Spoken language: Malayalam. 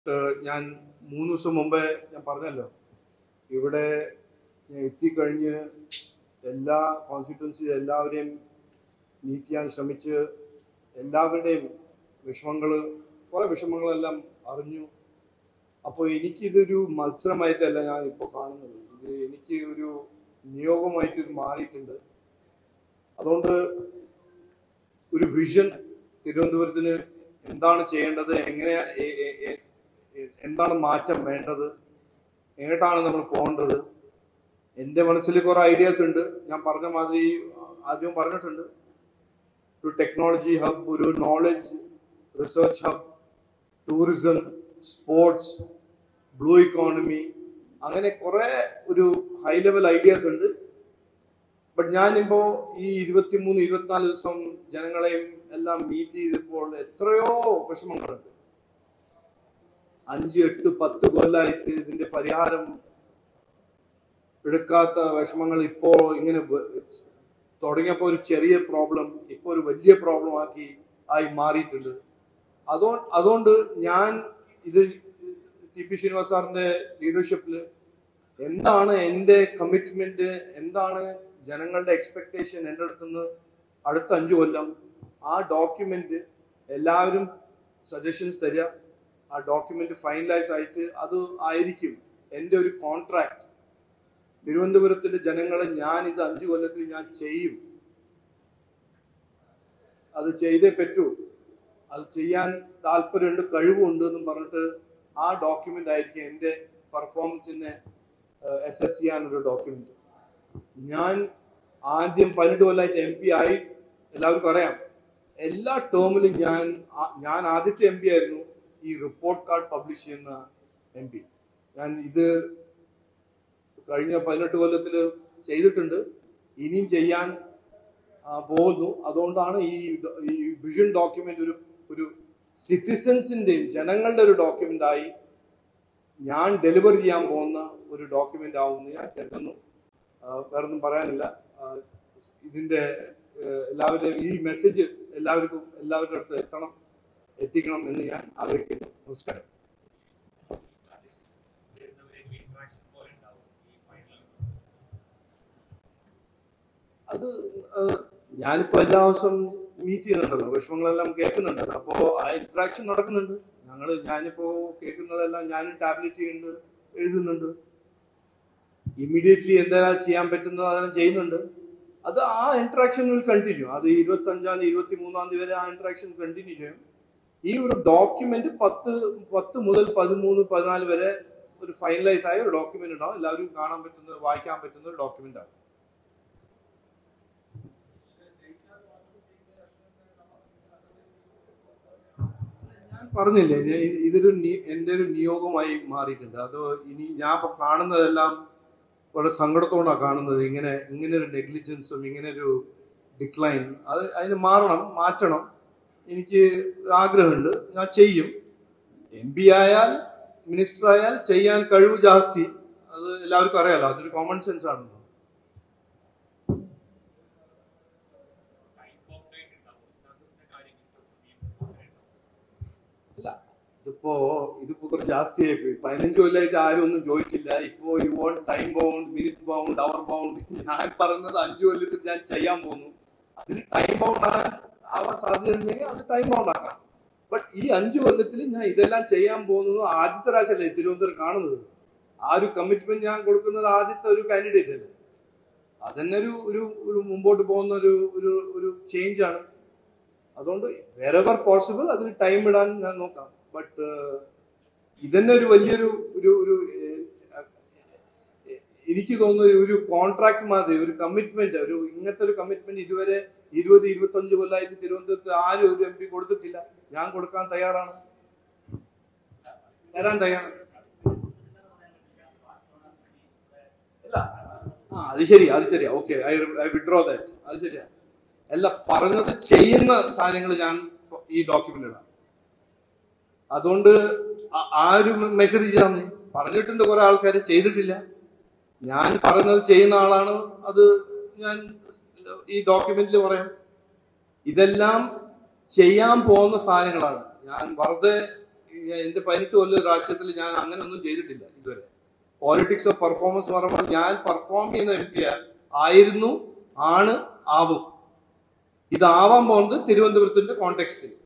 ഏഹ് ഞാൻ മൂന്ന് ദിവസം മുമ്പേ ഞാൻ പറഞ്ഞല്ലോ ഇവിടെ ഞാൻ എത്തിക്കഴിഞ്ഞ് എല്ലാ കോൺസ്റ്റിറ്റ്വൻസി എല്ലാവരെയും മീറ്റ് ചെയ്യാൻ ശ്രമിച്ച് എല്ലാവരുടെയും വിഷമങ്ങൾ കുറേ വിഷമങ്ങളെല്ലാം അറിഞ്ഞു അപ്പോൾ എനിക്കിതൊരു മത്സരമായിട്ടല്ല ഞാൻ ഇപ്പോൾ കാണുന്നത് ഇത് എനിക്ക് ഒരു നിയോഗമായിട്ട് ഇത് മാറിയിട്ടുണ്ട് അതുകൊണ്ട് ഒരു വിഷൻ തിരുവനന്തപുരത്തിന് എന്താണ് ചെയ്യേണ്ടത് എങ്ങനെ എ- എ- എ- എ- എന്താണ് മാറ്റം വേണ്ടത് എങ്ങോട്ടാണ് നമ്മൾ പോകേണ്ടത് എൻ്റെ മനസ്സിൽ കുറേ ഐഡിയാസ് ഉണ്ട് ഞാൻ പറഞ്ഞ മാതിരി ആദ്യം പറഞ്ഞിട്ടുണ്ട് ഒരു ടെക്നോളജി ഹബ് ഒരു knowledge research hub tourism sports blue economy അങ്ങനെ കുറെ ഒരു ഹൈ ലെവൽ ഐഡിയാസ് ഉണ്ട് ബട്ട് ഞാനിപ്പോ ഈ ഇരുപത്തിമൂന്ന് ഇരുപത്തിനാല് ദിവസം ജനങ്ങളെയും എല്ലാം മീറ്റ് ചെയ്തപ്പോൾ എത്രയോ വിഷമങ്ങളുണ്ട് അഞ്ച് എട്ട് പത്ത് കൊല്ലായിട്ട് ഇതിന്റെ പരിഹാരം എടുക്കാത്ത വിഷമങ്ങൾ ഇപ്പോ ഇങ്ങനെ വ- തുടങ്ങിയപ്പോൾ ഒരു ചെറിയ പ്രോബ്ലം ഇപ്പൊ ഒരു വലിയ പ്രോബ്ലം ആക്കി ആയി മാറിയിട്ടുണ്ട് അതോ അതുകൊണ്ട് ഞാൻ ഇത് ടി പി ശ്രീനിവാസ് സാറിന്റെ ലീഡർഷിപ്പിൽ എന്താണ് എൻ്റെ കമ്മിറ്റ്മെന്റ് എന്താണ് ജനങ്ങളുടെ എക്സ്പെക്ടേഷൻ എൻ്റെ അടുത്തുനിന്ന് അടുത്ത അഞ്ചു കൊല്ലം ആ ഡോക്യുമെന്റ് എല്ലാവരും സജഷൻസ് തരിക ആ ഡോക്യുമെന്റ് ഫൈനലൈസ് ആയിട്ട് അത് ആയിരിക്കും എൻ്റെ ഒരു കോൺട്രാക്ട് തിരുവനന്തപുരത്തിന്റെ ജനങ്ങളെ ഞാൻ ഇത് അഞ്ചു കൊല്ലത്തിൽ ഞാൻ ചെയ്യും അത് ചെയ്തേ പറ്റൂ അത് ചെയ്യാൻ താല്പര്യമുണ്ട് കഴിവുണ്ട് എന്നും പറഞ്ഞിട്ട് ആ ഡോക്യുമെന്റ് ആയിരിക്കും എൻ്റെ പെർഫോമൻസിനെ എസ് എസ് ചെയ്യാനൊരു ഡോക്യുമെന്റ് ഞാൻ ആദ്യം പതിനെട്ട് കൊല്ലമായിട്ട് എം പി ആയി എല്ലാവർക്കും അറിയാം എല്ലാ ടേമിലും ഞാൻ ആ- ഞാൻ ആദ്യത്തെ എം പി ആയിരുന്നു ഈ റിപ്പോർട്ട് കാർഡ് പബ്ലിഷ് ചെയ്യുന്ന എം പി ഞാൻ ഇത് കഴിഞ്ഞ പതിനെട്ട് കൊല്ലത്തിൽ ചെയ്തിട്ടുണ്ട് ഇനിയും ചെയ്യാൻ ആ, പോകുന്നു അതുകൊണ്ടാണ് ഈ ഡോ- ഈ വിഷൻ ഡോക്യുമെന്റ് ഒരു ഒരു സിറ്റിസൻസിന്റെയും ജനങ്ങളുടെ ഒരു ഡോക്യുമെന്റ് ആയി ഞാൻ ഡെലിവർ ചെയ്യാൻ പോകുന്ന ഒരു ഡോക്യുമെന്റ് ആവുമെന്ന് ഞാൻ കരുതുന്നു ആ, വേറൊന്നും പറയാനില്ല ആ, ഇതിന്റെ ഏഹ്, എല്ലാവരുടെയും ഈ മെസ്സേജ് എല്ലാവർക്കും എല്ലാവരുടെ അടുത്ത് എത്തണം എത്തിക്കണം എന്ന് ഞാൻ ആഗ്രഹിക്കുന്നു നമസ്കാരം അത് ഏഹ്, ഞാനിപ്പോ എല്ലാ ദിവസവും മീറ്റ് ചെയ്യുന്നുണ്ടല്ലോ വിഷമങ്ങളെല്ലാം കേൾക്കുന്നുണ്ടല്ലോ അപ്പോ ആ ഇന്ററാക്ഷൻ നടക്കുന്നുണ്ട് ഞങ്ങള് ഞാനിപ്പോ കേൾക്കുന്നതെല്ലാം ഞാനും ടാബ്ലറ്റ് ചെയ്യുന്നുണ്ട് എഴുതുന്നുണ്ട് ഇമ്മീഡിയറ്റ്ലി എന്തെല്ലാം ചെയ്യാൻ പറ്റുന്നത് അതെല്ലാം ചെയ്യുന്നുണ്ട് അത് ആ ഇന്ററാക്ഷൻ വിൽ കണ്ടിന്യൂ അത് ഇരുപത്തി അഞ്ചാം തീയതി ഇരുപത്തി മൂന്നാം തീയതി വരെ ആ ഇന്ററാക്ഷൻ കണ്ടിന്യൂ ചെയ്യും ഈ ഒരു ഡോക്യുമെന്റ് പത്ത് പത്ത് മുതൽ പതിമൂന്ന് പതിനാല് വരെ ഒരു ഫൈനലൈസ് ആയ ഒരു ഡോക്യുമെന്റ് ഉണ്ടാവും എല്ലാവരും കാണാൻ പറ്റുന്ന വായിക്കാൻ പറ്റുന്ന ഒരു ഡോക്യുമെന്റ് ആണ് ഞാൻ പറഞ്ഞില്ലേ ഞാൻ ഇ- ഇതൊരു നി- എൻ്റെ ഒരു നിയോഗമായി മാറിയിട്ടുണ്ട് അത് ഇനി ഞാൻ ഇപ്പൊ കാണുന്നതെല്ലാം വളരെ സങ്കടത്തോടാണ് കാണുന്നത് ഇങ്ങനെ ഇങ്ങനെ ഒരു നെഗ്ലിജൻസും ഇങ്ങനെ ഒരു ഡിക്ലൈൻ അത് അതിന് മാറണം മാറ്റണം എനിക്ക് ആഗ്രഹമുണ്ട് ഞാൻ ചെയ്യും എം പി ആയാൽ മിനിസ്റ്റർ ആയാൽ ചെയ്യാൻ കഴിവ് ജാസ്തി അത് എല്ലാവർക്കും അറിയാലോ അതൊരു കോമൺ സെൻസ് ആണല്ലോ അല്ല ഇതിപ്പോ ഇതിപ്പോ കുറച്ച് ജാസ്തിയായി പോയി പതിനഞ്ച് കൊല്ലമായിട്ട് ആരും ഒന്നും ചോദിച്ചില്ല ഇപ്പോ you want time bound minute bound hour bound ഞാൻ പറയുന്നത് അഞ്ചു കൊല്ലത്തിൽ ഞാൻ ചെയ്യാൻ പോകുന്നു അതിന് ടൈം ബൗണ്ട് ആകാൻ ആവാൻ സാധ്യതയുണ്ടെങ്കിൽ അത് ടൈം ബൗണ്ട് ആക്കാം ബട്ട് ഈ അഞ്ചു കൊല്ലത്തിൽ ഞാൻ ഇതെല്ലാം ചെയ്യാൻ പോകുന്നത് ആദ്യത്തെ പ്രാവശ്യമല്ലേ തിരുവനന്തപുരം കാണുന്നത് ആ ഒരു കമ്മിറ്റ്മെന്റ് ഞാൻ കൊടുക്കുന്നത് ആദ്യത്തെ ഒരു കാൻഡിഡേറ്റ് അല്ലേ അതന്നെ ഒരു ഒരു ഒരു മുമ്പോട്ട് പോകുന്ന ഒരു ഒരു ഒരു ചേഞ്ച് ആണ് അതുകൊണ്ട് വെറെവർ പോസിബിൾ അതിൽ ടൈം ഇടാൻ ഞാൻ നോക്കാം ബട്ട് ഇതന്നെ ഒരു വലിയൊരു ഒരു ഒരു ഏഹ്, ഏഹ്, എനിക്ക് തോന്നുന്നു ഒരു കോൺട്രാക്ട് മാതിരി ഒരു കമ്മിറ്റ്മെന്റ് ഒരു ഇങ്ങനത്തെ ഒരു കമ്മിറ്റ്മെന്റ് ഇതുവരെ ഇരുപത് ഇരുപത്തഞ്ച് കൊല്ലമായിട്ട് തിരുവനന്തപുരത്ത് ആരും ഒരു എം പി കൊടുത്തിട്ടില്ല ഞാൻ കൊടുക്കാൻ തയ്യാറാണ് തരാൻ തയ്യാറാണ് അല്ല ആ അത് ശരി അത് ശരിയാ okay I I withdraw that അത് ശരിയാ അല്ല പറഞ്ഞത് ചെയ്യുന്ന സാധനങ്ങൾ ഞാൻ ഈ ഡോക്യുമെന്റ് ഇടാം അതുകൊണ്ട് ആ- ആരും മെഷർ ചെയ്താൽ മതി പറഞ്ഞിട്ടുണ്ട് കുറെ ആൾക്കാർ ചെയ്തിട്ടില്ല ഞാൻ പറയുന്നത് ചെയ്യുന്ന ആളാണ് അത് ഞാൻ ഈ ഡോക്യുമെന്റിൽ പറയാം ഇതെല്ലാം ചെയ്യാൻ പോകുന്ന സാധനങ്ങളാണ് ഞാൻ വെറുതെ ഞാൻ എന്റെ പതിനെട്ട് കൊല്ലം രാഷ്ട്രീയത്തിൽ ഞാൻ അങ്ങനെ ഒന്നും ചെയ്തിട്ടില്ല ഇതുവരെ പോളിറ്റിക്സ് ഓഫ് പെർഫോമൻസ് എന്ന് പറയുമ്പോൾ ഞാൻ പെർഫോം ചെയ്യുന്ന എം പി ആയിരുന്നു ആണ് ആവും ഇതാവാൻ പോകുന്നത് തിരുവനന്തപുരത്തിന്റെ കോണ്ടെക്സ്റ്റിൽ